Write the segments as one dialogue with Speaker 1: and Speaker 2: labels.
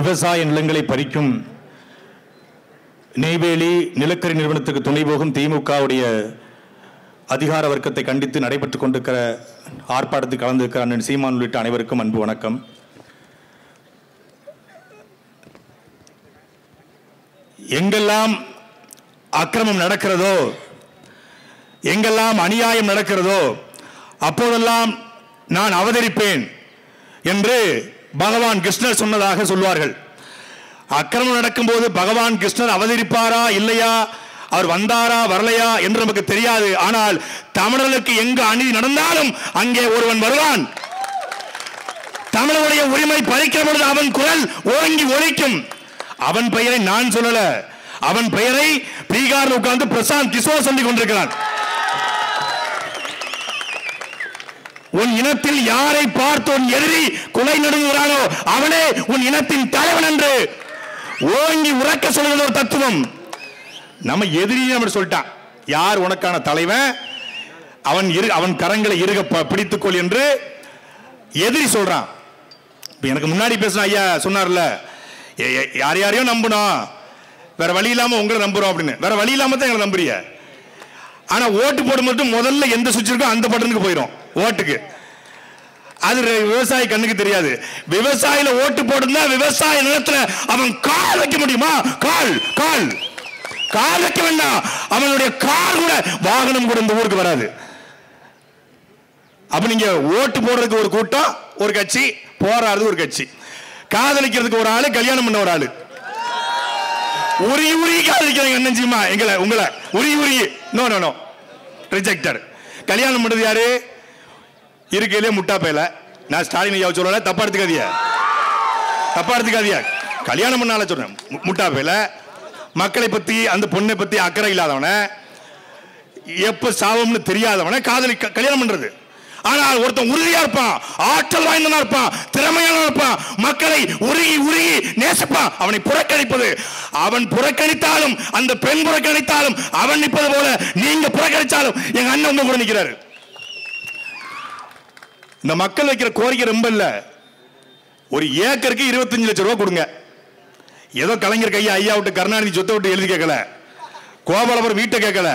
Speaker 1: விவசாய நிலங்களை பறிக்கும் நெய்வேலி நிலக்கரி நிறுவனத்துக்கு துணை போகும் திமுகவுடைய அதிகார வர்க்கத்தை கண்டித்து நடைபெற்றுக் கொண்டிருக்கிற ஆர்ப்பாட்டத்தில் கலந்திருக்கிற அண்ணன் சீமான் உள்ளிட்ட அனைவருக்கும் அன்பு வணக்கம் எங்கெல்லாம் அக்கிரமம் நடக்கிறதோ எங்கெல்லாம் அநியாயம் நடக்கிறதோ அப்போதெல்லாம் நான் அவதரிப்பேன் என்று பகவான் கிருஷ்ணர் சொன்னதாக சொல்வார்கள் அக்கிரமம் நடக்கும்போது பகவான் கிருஷ்ணர் அவதரிப்பாரா இல்லையா அவர் வந்தாரா வரலையா என்று நமக்கு தெரியாது ஆனால் தமிழர்களுக்கு எங்க அநீதி நடந்தாலும் அங்கே ஒருவன் வருவான் தமிழருடைய உரிமை பறிக்கிற பொழுது அவன் குரல் ஓங்கி ஒலிக்கும் அவன் பெயரை நான் சொல்லல அவன் பெயரை பீகாரில் உட்கார்ந்து பிரசாந்த் கிஷோர் சொல்லிக் கொண்டிருக்கிறான் உன் இனத்தில் யாரை பார்த்து உன் எதிரி குலை நடுங்குகிறானோ அவனே உன் இனத்தின் தலைவன் என்று ஓங்கி உறக்க சொல்கிற ஒரு தத்துவம் நம்ம எதிரி நம்ம சொல்லிட்டான் யார் உனக்கான தலைவன் அவன் இரு அவன் கரங்களை இருக ப- பிடித்துக்கொள் என்று எதிரி சொல்றான் இப்ப எனக்கு முன்னாடி பேசின ஐயா சொன்னார்ல எ- எ- யார் யாரையும் நம்பணும் வேற வழி இல்லாம உங்களை நம்புறோம் அப்படின்னு வேற வழி இல்லாம தான் எங்களை நம்புறிய ஆனா ஓட்டு போடும் மட்டும் முதல்ல எந்த சுவிட்ச் இருக்கோ அந்த பட்டனுக்கு போயிடும் ஓட்டுக்கு அது ரெ- விவசாயி கண்ணுக்கு தெரியாது விவசாயில ஓட்டு போடுனா விவசாய நிலத்துல அவன் கால் வைக்க முடியுமா கால் கால் கால் வைக்க வேண்டாம் அவனுடைய கார் கூட வாகனம் கூட இந்த ஊருக்கு வராது அப்ப நீங்க ஓட்டு போடுறதுக்கு ஒரு கூட்டம் ஒரு கட்சி போராடுறது ஒரு கட்சி காதலிக்கிறதுக்கு ஒரு ஆளு கல்யாணம் பண்ண ஒரு ஆளு உரி உரி காதலிக்கிறாங்க என்னஞ்சிமா எங்களை உங்களை உரி உரி நோ நோ நோ ரிஜெக்டட் கல்யாணம் பண்ணது யாரு இருக்கையிலே முட்டா பேல நான் ஸ்டாலின் ஐயா சொல்லல தப்பா எடுத்துக்காதீங்க தப்பா எடுத்துக்காதீங்க கல்யாணம் பண்ணால சொல்றேன் மு- முட்டா பேல மக்களை பத்தி அந்த பொண்ணை பத்தி அக்கறை இல்லாதவன எப்ப சாவம்னு தெரியாதவன காதலி க- கல்யாணம் பண்றது ஆனால் ஒருத்தன் உறுதியா இருப்பான் ஆற்றல் வாய்ந்தவனா இருப்பான் திறமையானவனா இருப்பான் மக்களை உருகி உருகி நேசிப்பான் அவனை புறக்கணிப்பது அவன் புறக்கணித்தாலும் அந்த பெண் புறக்கணித்தாலும் அவன் நிற்பது போல நீங்க புறக்கணித்தாலும் எங்க அண்ணன் உங்க கூட நிக்கிறாரு இந்த மக்கள் வைக்கிற கோரிக்கை ரொம்ப இல்ல ஒரு ஏக்கருக்கு இருபத்தஞ்சு லட்சம் ரூபாய் கொடுங்க ஏதோ கலைஞர் கையா ஐயா விட்டு கருணாநிதி சொத்தை விட்டு எழுதி கேட்கல கோபாலபுரம் வீட்டை கேட்கல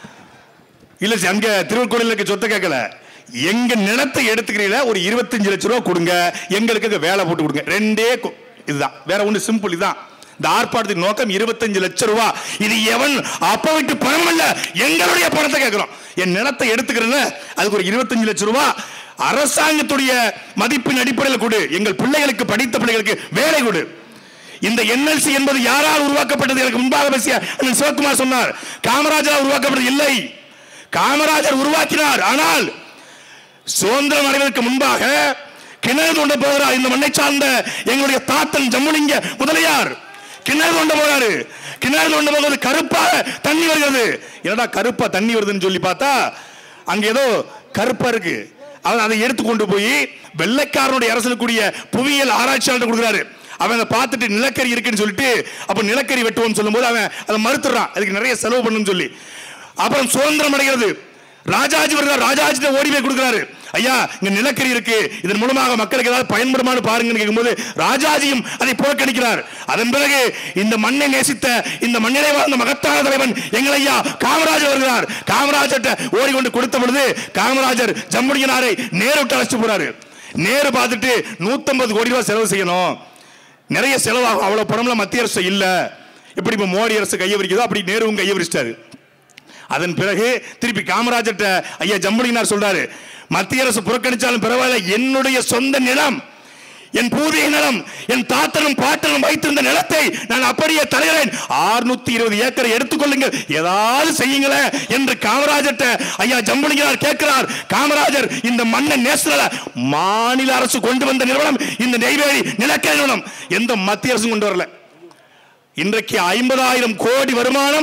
Speaker 1: இல்ல சி- அங்க திருவள்ளுவரில் இருக்க சொத்தை கேட்கல எங்க நிலத்தை எடுத்துக்கிறீங்கள ஒரு இருபத்தஞ்சு லட்சம் ரூபாய் கொடுங்க எங்களுக்கு அங்க வேலை போட்டு கொடுங்க ரெண்டே கு- இதுதான் வேற ஒண்ணு சிம்பிள் இதுதான் இந்த ஆர்ப்பாட்டத்தின் நோக்கம் இருபத்தஞ்சு லட்சம் ரூபாய் இது எவன் அப்ப விட்டு பணம் அல்ல எங்களுடைய பணத்தை கேட்கிறோம் என் நிலத்தை எடுத்துக்கிறேன்னு அதுக்கு ஒரு இருபத்தஞ்சு லட்சம் ரூபாய் அரசாங்கத்துடைய மதிப்பின் அடிப்படையில் கொடு எங்கள் பிள்ளைகளுக்கு படித்த பிள்ளைகளுக்கு வேலை கொடு இந்த என்எல்சி என்பது யாரால் உருவாக்கப்பட்டது எனக்கு முன்பாக பேசிய அண்ணன் சிவகுமார் சொன்னார் காமராஜரால் உருவாக்கப்பட்டது இல்லை காமராஜர் உருவாக்கினார் ஆனால் சுதந்திரம் அடைவதற்கு முன்பாக கிணறு தோண்ட போகிறார் இந்த மண்ணை சார்ந்த எங்களுடைய தாத்தன் ஜம்முலிங்க முதலியார் கிணறு தோண்ட போறாரு கிணறு தோண்ட போகிறது கருப்பாக தண்ணி வருகிறது என்னடா கருப்பா தண்ணி வருதுன்னு சொல்லி பார்த்தா அங்க ஏதோ கருப்பா இருக்கு அவன் அதை எடுத்து கொண்டு போய் வெள்ளைக்காரனுடைய அரசனுக்குரிய புவியியல் ஆராய்ச்சியாளர் கொடுக்குறாரு அவன் அதை பார்த்துட்டு நிலக்கரி இருக்குன்னு சொல்லிட்டு அப்ப நிலக்கரி வெட்டுவோம்னு சொல்லும்போது அவன் அதை மறுத்துறான் அதுக்கு நிறைய செலவு பண்ணுன்னு சொல்லி அப்புறம் சுதந்திரம் அடைகிறது ராஜாஜி வருகிறார் ராஜாஜி ஓடி போய் கொடுக்கிறாரு ஐயா இங்க நிலக்கரி இருக்கு இதன் மூலமாக மக்களுக்கு ஏதாவது பயன்படுமான்னு பாருங்கன்னு கேட்கும்போது ராஜாஜியும் அதை புறக்கணிக்கிறார் அதன் பிறகு இந்த மண்ணை நேசித்த இந்த மண்ணிலே வாழ்ந்த மகத்தான தலைவன் எங்கள் ஐயா காமராஜர் வருகிறார் காமராஜர்ட்ட ஓடிக்கொண்டு கொடுத்த பொழுது காமராஜர் ஜம்முடியனாரை நேரு விட்டு அழைச்சிட்டு போறாரு நேரு பார்த்துட்டு 150 கோடி ரூபாய் செலவு செய்யணும் நிறைய செலவாகும் அவ்வளவு பணம்லாம் மத்திய அரசு இல்ல இப்படி இப்ப மோடி அரசு கையை விரிக்குதோ அப்படி நேருவும் கையை விரிச்சிட்டாரு அதன் பிறகு திருப்பி காமராஜர்ட்ட ஐயா ஜம்புலினார் சொல்றாரு மத்திய அரசு புறக்கணிச்சாலும் பரவாயில்ல என்னுடைய சொந்த நிலம் என் பூர்வீக நிலம் என் தாத்தனும் பாட்டனும் வைத்திருந்த நிலத்தை நான் அப்படியே தருகிறேன் 620 இருபது ஏக்கரை எடுத்துக்கொள்ளுங்கள் ஏதாவது செய்யுங்களேன் என்று காமராஜர்ட்ட ஐயா ஜம்புலிங்கிறார் கேட்கிறார் காமராஜர் இந்த மண்ணை நேசல மாநில அரசு கொண்டு வந்த நிறுவனம் இந்த நெய்வேலி நிலக்கரி நிறுவனம் எந்த மத்திய அரசும் கொண்டு வரல இன்றைக்கு ஐம்பதாயிரம் கோடி வருமானம்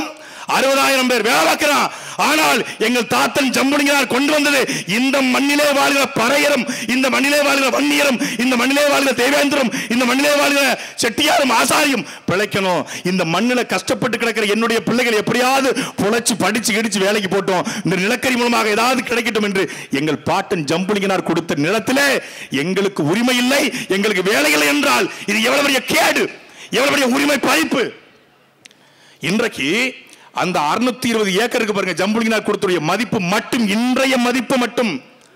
Speaker 1: அறுபதாயிரம் பேர் வேலை பார்க்கிறான் ஆனால் எங்கள் தாத்தன் ஜம்புலிங்கனார் கொண்டு வந்தது இந்த மண்ணிலே வாழ்கிற பறையரும் இந்த மண்ணிலே வாழ்கிற வன்னியரும் இந்த மண்ணிலே வாழ்கிற தேவேந்திரம் இந்த மண்ணிலே வாழ்கிற செட்டியாரும் ஆசாரியும் பிழைக்கணும் இந்த மண்ணில கஷ்டப்பட்டு கிடக்கிற என்னுடைய பிள்ளைகள் எப்படியாவது புழைச்சு படிச்சு இடிச்சு வேலைக்கு போட்டோம் இந்த நிலக்கரி மூலமாக ஏதாவது கிடைக்கட்டும் என்று எங்கள் பாட்டன் ஜம்புலிங்கனார் கொடுத்த நிலத்திலே எங்களுக்கு உரிமை இல்லை எங்களுக்கு வேலை இல்லை என்றால் இது எவ்வளவு பெரிய கேடு எவ்வளவு பெரிய உரிமை பறிப்பு இன்றைக்கு அந்த 620 இருபது ஏக்கருக்கு பாருங்க ஜம்புலிங்கனார் கொடுத்துடைய மதிப்பு மட்டும் இன்றைய மதிப்பு மட்டும்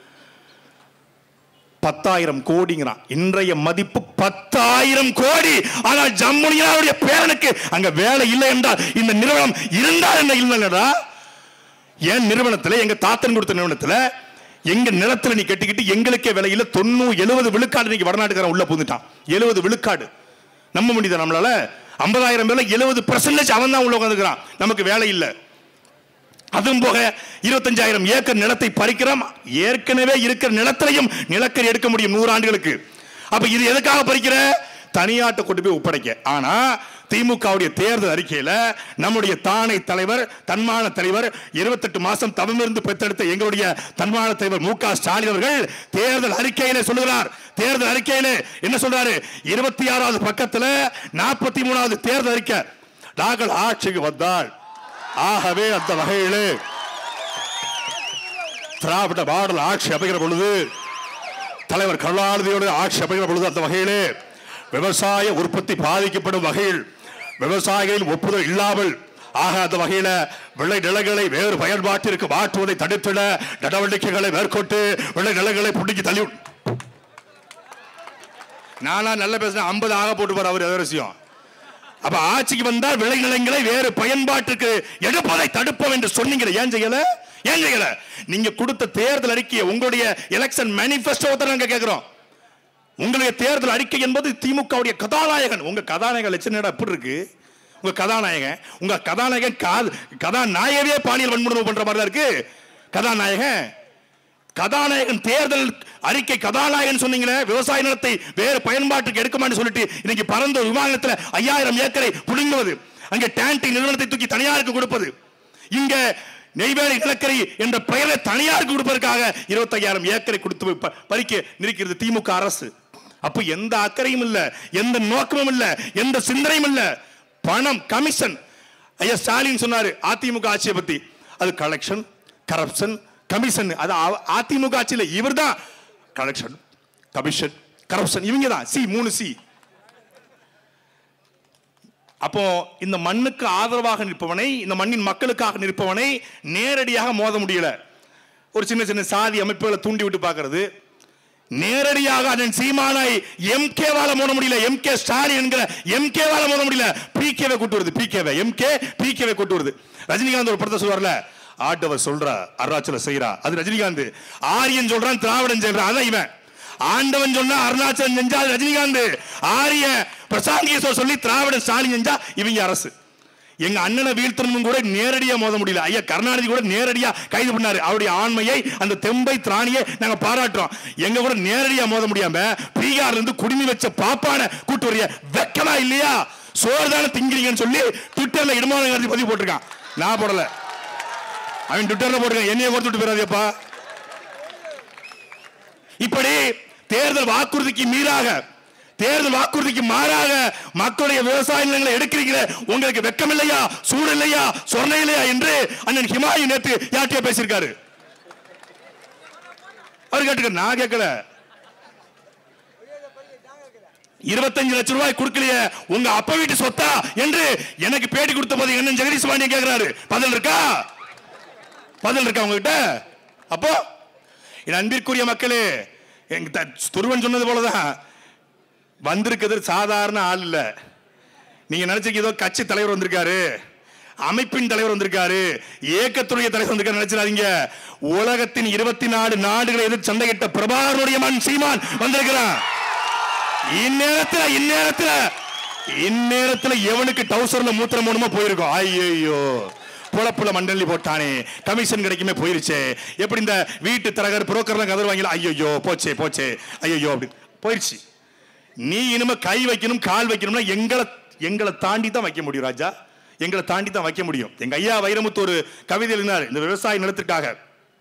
Speaker 1: பத்தாயிரம் கோடிங்கிறான் இன்றைய மதிப்பு பத்தாயிரம் கோடி ஆனால் ஜம்புலிங்கனாருடைய பேரனுக்கு அங்க வேலை இல்லை என்றால் இந்த நிறுவனம் இருந்தால் என்ன இல்லைடா என் நிறுவனத்துல எங்க தாத்தன் கொடுத்த நிறுவனத்துல எங்க நிலத்துல நீ கட்டிக்கிட்டு எங்களுக்கே விலையில தொண்ணூறு எழுபது விழுக்காடு இன்னைக்கு வடநாட்டுக்காரன் உள்ள புகுந்துட்டான் எழுபது விழுக்காடு நம்ப முடியுதா நம்மளால ஐம்பதாயிரம் பேர்ல எழுபது பர்சன்டேஜ் அவன் தான் உள்ள உட்காந்துக்கிறான் நமக்கு வேலை இல்லை அதுவும் போக இருபத்தஞ்சாயிரம் ஏக்கர் நிலத்தை பறிக்கிறோம் ஏற்கனவே இருக்கிற நிலத்திலையும் நிலக்கரி எடுக்க முடியும் நூறு ஆண்டுகளுக்கு அப்ப இது எதுக்காக பறிக்கிற தனியாட்ட கொண்டு போய் ஒப்படைக்க ஆனா திமுகவுடைய தேர்தல் அறிக்கையில நம்முடைய தானை தலைவர் தன்மான தலைவர் 28 மாசம் தவமிருந்து பெற்றெடுத்த எங்களுடைய தன்மான தலைவர் மு க ஸ்டாலின் அவர்கள் தேர்தல் அறிக்கையிலே சொல்லுகிறார் தேர்தல் அறிக்கையிலே என்ன சொல்றாரு இருபத்தி ஆறாவது பக்கத்துல நாற்பத்தி மூணாவது தேர்தல் அறிக்கை நாங்கள் ஆட்சிக்கு வந்தால் ஆகவே அந்த வகையிலே திராவிட மாடல் ஆட்சி அமைகிற பொழுது தலைவர் கருணாநிதியோட ஆட்சி அமைகிற பொழுது அந்த வகையிலே விவசாய உற்பத்தி பாதிக்கப்படும் வகையில் விவசாயிகளின் ஒப்புதல் இல்லாமல் ஆக அந்த வகையில விளை நிலங்களை வேறு பயன்பாட்டிற்கு மாற்றுவதை தடுத்திட நடவடிக்கைகளை மேற்கொண்டு விளை நிலங்களை புடுங்கி தள்ளி விடு- நானா நல்ல பேசுறேன் ஐம்பது ஆக போட்டு போற அவர் எதோ விஷயம் அப்ப ஆட்சிக்கு வந்தால் விளைநிலங்களை வேறு பயன்பாட்டுக்கு எடுப்பதை தடுப்போம் என்று சொன்னீங்க ஏன் செய்யல ஏன் செய்யல நீங்க கொடுத்த தேர்தல் அறிக்கையை உங்களுடைய எலெக்ஷன் மேனிபெஸ்டோ நாங்க கேக்குறோம் உங்களுடைய தேர்தல் அறிக்கை என்பது திமுகவுடைய கதாநாயகன் உங்க கதாநாயகன் லட்சணம் எப்படி இருக்கு உங்க கதாநாயகன் உங்க கதாநாயகன் கா- கதாநாயகவே பாலியல் வன்முறை பண்ற மாதிரி தான் இருக்கு கதாநாயகன் கதாநாயகன் தேர்தல் அறிக்கை கதாநாயகன் சொன்னீங்களே விவசாய நிலத்தை வேறு பயன்பாட்டுக்கு எடுக்குமான்னு சொல்லிட்டு இன்னைக்கு பறந்த விமானத்துல ஐயாயிரம் ஏக்கரை புடுங்குவது அங்கே டேண்டி நிறுவனத்தை தூக்கி தனியாருக்கு கொடுப்பது இங்க நெய்வேலி நிலக்கரி என்ற பெயரை தனியாருக்கு கொடுப்பதற்காக இருபத்தையாயிரம் ஏக்கரை கொடுத்து ப- பறிக்க நிற்கிறது திமுக அரசு அப்ப எந்த அக்கறையும் இல்ல எந்த நோக்கமும் இல்ல எந்த சிந்தனையும் இல்ல பணம் கமிஷன் ஐயா ஸ்டாலின் சொன்னாரு அதிமுக ஆட்சியை பத்தி அது கலெக்ஷன் கரப்ஷன் கமிஷன் அது அ- அதிமுக ஆட்சியில இவர்தான் கலெக்ஷன் கமிஷன் கரப்ஷன் இவங்க தான் சி மூணு சி அப்போ இந்த மண்ணுக்கு ஆதரவாக நிற்பவனை இந்த மண்ணின் மக்களுக்காக நிற்பவனை நேரடியாக மோத முடியல ஒரு சின்ன சின்ன சாதி அமைப்புகளை தூண்டி விட்டு பார்க்கிறது நேரடியாக அண்ணன் சீமானை எம் வால மோத முடியல எம் கே ஸ்டாலின் என்கிற எம் வால மோத முடியல பி கேவை கூட்டு வருது பி கேவை எம் கே பி கேவை கூட்டு வருது ரஜினிகாந்த் ஒரு படத்தை சொல்வார்ல ஆட்டவர் சொல்றா அருணாச்சல செய்யறா அது ரஜினிகாந்த் ஆரியன் சொல்றான் திராவிடன் சொல்றான் அதான் இவன் ஆண்டவன் சொன்னா அருணாச்சலம் செஞ்சா அது ரஜினிகாந்த் ஆரிய பிரசாந்த் கிஷோர் சொல்லி திராவிடன் ஸ்டாலின் செஞ்சா இவங்க அரசு எங்க அண்ணனை வீழ்த்தணும் கூட நேரடியா மோத முடியல ஐயா கருணாநிதி கூட நேரடியா கைது பண்ணாரு அவருடைய ஆண்மையை அந்த தெம்பை திராணியை நாங்க பாராட்டுறோம் எங்க கூட நேரடியா மோத முடியாம பீகார்ல இருந்து குடிமி வச்ச பாப்பான கூட்டு வரிய வெக்கமா இல்லையா சோறு தானே திங்கிறீங்கன்னு சொல்லி ட்விட்டர்ல இடமான கருதி பதிவு போட்டிருக்கான் நான் போடல அவன் ட்விட்டர்ல போட்டிருக்கான் என்னைய கொடுத்துட்டு போயிடாதேப்பா இப்படி தேர்தல் வாக்குறுதிக்கு மீறாக தேர்தல் வாக்குறுதிக்கு மாறாக மக்களுடைய விவசாய நிலங்களை எடுக்கிறீங்களே உங்களுக்கு வெக்கம் இல்லையா சூடு இல்லையா சொர்ண இல்லையா என்று அண்ணன் ஹிமாயு நேத்து யார்கிட்டயோ பேசியிருக்காரு அவர் கேட்டுக்க நான் கேட்கல இருபத்தஞ்சு லட்சம் ரூபாய் கொடுக்கலையே உங்க அப்பா வீட்டு சொத்தா என்று எனக்கு பேட்டி கொடுத்த போது என்ன ஜெகதீஷ் பாண்டியன் கேட்கிறாரு பதில் இருக்கா பதில் இருக்கா உங்ககிட்ட அப்போ என் அன்பிற்குரிய மக்களே எங்க த- துருவன் சொன்னது போலதான் வந்திருக்கிறது சாதாரண ஆள் இல்ல நீங்க நினைச்சீங்க ஏதோ கட்சி தலைவர் வந்திருக்காரு அமைப்பின் தலைவர் வந்திருக்காரு ஏக்கத்துடைய தலைவர் வந்திருக்காரு நினைச்சிடாதீங்க உலகத்தின் இருபத்தி நாலு நாடுகளை எதிர்த்து சண்டையிட்ட பிரபாகருடைய மண் சீமான் வந்திருக்கிறான் இந்நேரத்துல இந்நேரத்துல இந்நேரத்துல எவனுக்கு டவுசர்ல மூத்திரம் மூணுமா போயிருக்கும் ஐயோ புலப்புல மண்டலி போட்டானே கமிஷன் கிடைக்குமே போயிருச்சே எப்படி இந்த வீட்டு தரகர் புரோக்கர்லாம் கதறுவாங்களா ஐயோ போச்சே போச்சே ஐயோ அப்படி போயிருச்சு நீ இனிமே கை வைக்கணும் கால் வைக்கணும்னா எங்களை எங்களை தாண்டி தான் வைக்க முடியும் ராஜா எங்களை தாண்டி தான் வைக்க முடியும் எங்க ஐயா வைரமுத்து ஒரு கவிதை எழுதினார் இந்த விவசாய நிலத்திற்காக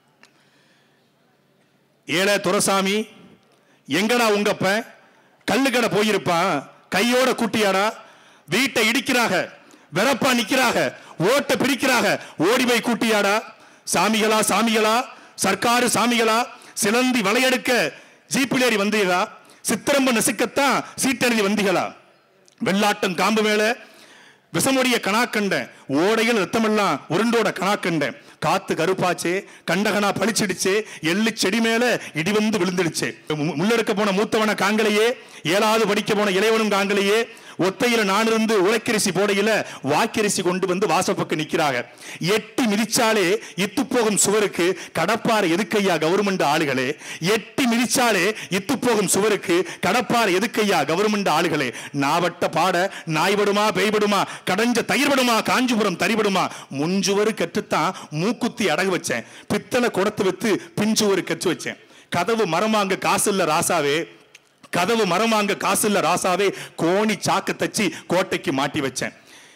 Speaker 1: ஏழை துரசாமி எங்கடா உங்கப்ப கல்லுக்கடை போயிருப்பான் கையோட கூட்டியாடா வீட்டை இடிக்கிறாக வெறப்பா நிக்கிறாக ஓட்ட பிரிக்கிறாக ஓடி போய் கூட்டியாடா சாமிகளா சாமிகளா சர்க்காரு சாமிகளா சிலந்தி வளையெடுக்க ஜீப்பில் ஏறி வந்தீங்களா சித்திரம்ப நசுக்கத்தான் சீட்டெழுதி வந்தீங்களா வெள்ளாட்டம் காம்பு மேல விஷமுடைய கணாக்கண்டன் ஓடையில் ரத்தமெல்லாம் உருண்டோட கணாக்கண்டன் காத்து கருப்பாச்சே கண்டகனா பளிச்சிடுச்சே எள்ளு செடி மேல இடி வந்து விழுந்துடுச்சு மு- முள்ளெடுக்க போன மூத்தவன காங்கலையே ஏழாவது படிக்க போன இளையவனும் காங்கலையே ஒத்தையில நான் இருந்து உலக்கரிசி போடையில வாக்கரிசி கொண்டு வந்து வாசப்பக்கம் நிக்கிறாங்க எட்டி மிதிச்சாலே இத்து போகும் சுவருக்கு கடப்பாறை எதுக்கையா கவர்மெண்ட் ஆளுகளே எட்டி மிதிச்சாலே இத்து போகும் சுவருக்கு கடப்பாறை எதுக்கையா கவர்மெண்ட் ஆளுகளே நாவட்ட பாட நாய்படுமா பேய்படுமா கடைஞ்ச தயிர்படுமா காஞ்சிபுரம் தரிபடுமா முஞ்சுவரு கற்றுத்தான் மூக்குத்தி அடகு வச்சேன் பித்தளை குடத்து வித்து பிஞ்சுவரு கற்று வச்சேன் கதவு மரமாங்க காசு இல்ல ராசாவே கதவு மரமாங்க காசு இல்ல ராசாவே கோணி சாக்கு தச்சு கோட்டைக்கு மாட்டி வச்சேன்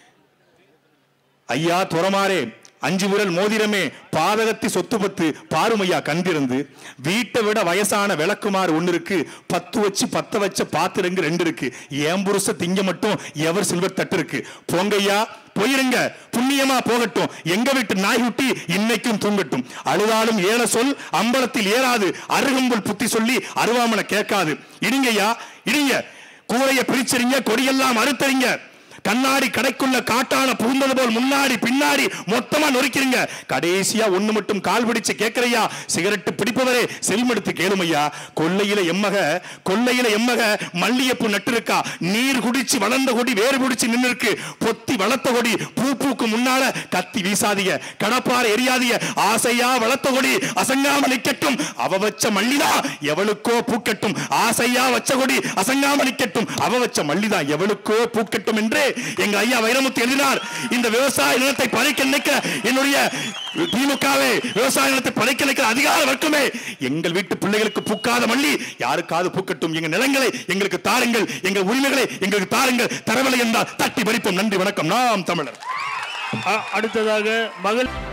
Speaker 1: ஐயா துறமாறே அஞ்சு விரல் மோதிரமே பாதகத்தி சொத்து பத்து பாருமையா கண்டிருந்து வீட்டை விட வயசான விளக்குமாறு ஒண்ணு இருக்கு பத்து வச்சு பத்த வச்ச பாத்திரங்க ரெண்டு இருக்கு ஏன் புருஷ திங்க மட்டும் எவர் சில்வர் தட்டு இருக்கு போங்கய்யா போயிருங்க புண்ணியமா போகட்டும் எங்க வீட்டு நாய் குட்டி இன்னைக்கும் தூங்கட்டும் அழுதாலும் ஏற சொல் அம்பலத்தில் ஏறாது அருகம்புல் புத்தி சொல்லி அருவாமனை கேட்காது இடிங்கய்யா இடிங்க கூரைய பிரிச்சறிங்க கொடியெல்லாம் அறுத்தறிங்க கண்ணாடி கடைக்குள்ள காட்டான புகுந்தது போல் முன்னாடி பின்னாடி மொத்தமா நொறுக்கிறீங்க கடைசியா ஒண்ணு மட்டும் கால் பிடிச்சு கேட்கறையா சிகரெட் பிடிப்பவரே செல்மெடுத்து கேளுமையா கொல்லையில எம்மக கொல்லையில எம்மக மல்லிகைப்பூ நட்டிருக்கா நீர் குடிச்சு வளர்ந்த கொடி வேறு பிடிச்சு நின்னு இருக்கு பொத்தி வளர்த்த கொடி பூ பூக்கு முன்னால கத்தி வீசாதீங்க கடப்பார எரியாதீங்க ஆசையா வளர்த்த கொடி அசங்காம நிக்கட்டும் அவ வச்ச மல்லிதான் எவளுக்கோ பூக்கட்டும் ஆசையா வச்ச கொடி அசங்காம நிக்கட்டும் அவ வச்ச மல்லிதான் எவளுக்கோ பூக்கட்டும் என்று எங்க ஐயா வைரமுத்து எழுதினார் இந்த விவசாய நிலத்தை பறிக்க நினைக்கிற என்னுடைய திமுகவே விவசாய நிலத்தை பறிக்க நினைக்கிற அதிகார வர்க்கமே எங்கள் வீட்டு பிள்ளைகளுக்கு பூக்காத மல்லி யாருக்காவது பூக்கட்டும் எங்க நிலங்களை எங்களுக்கு தாருங்கள் எங்கள் உரிமைகளை எங்களுக்கு தாருங்கள் தரவில்லை என்றால் தட்டி பறிப்போம் நன்றி வணக்கம் நாம் தமிழர்
Speaker 2: அ- அடுத்ததாக மகள்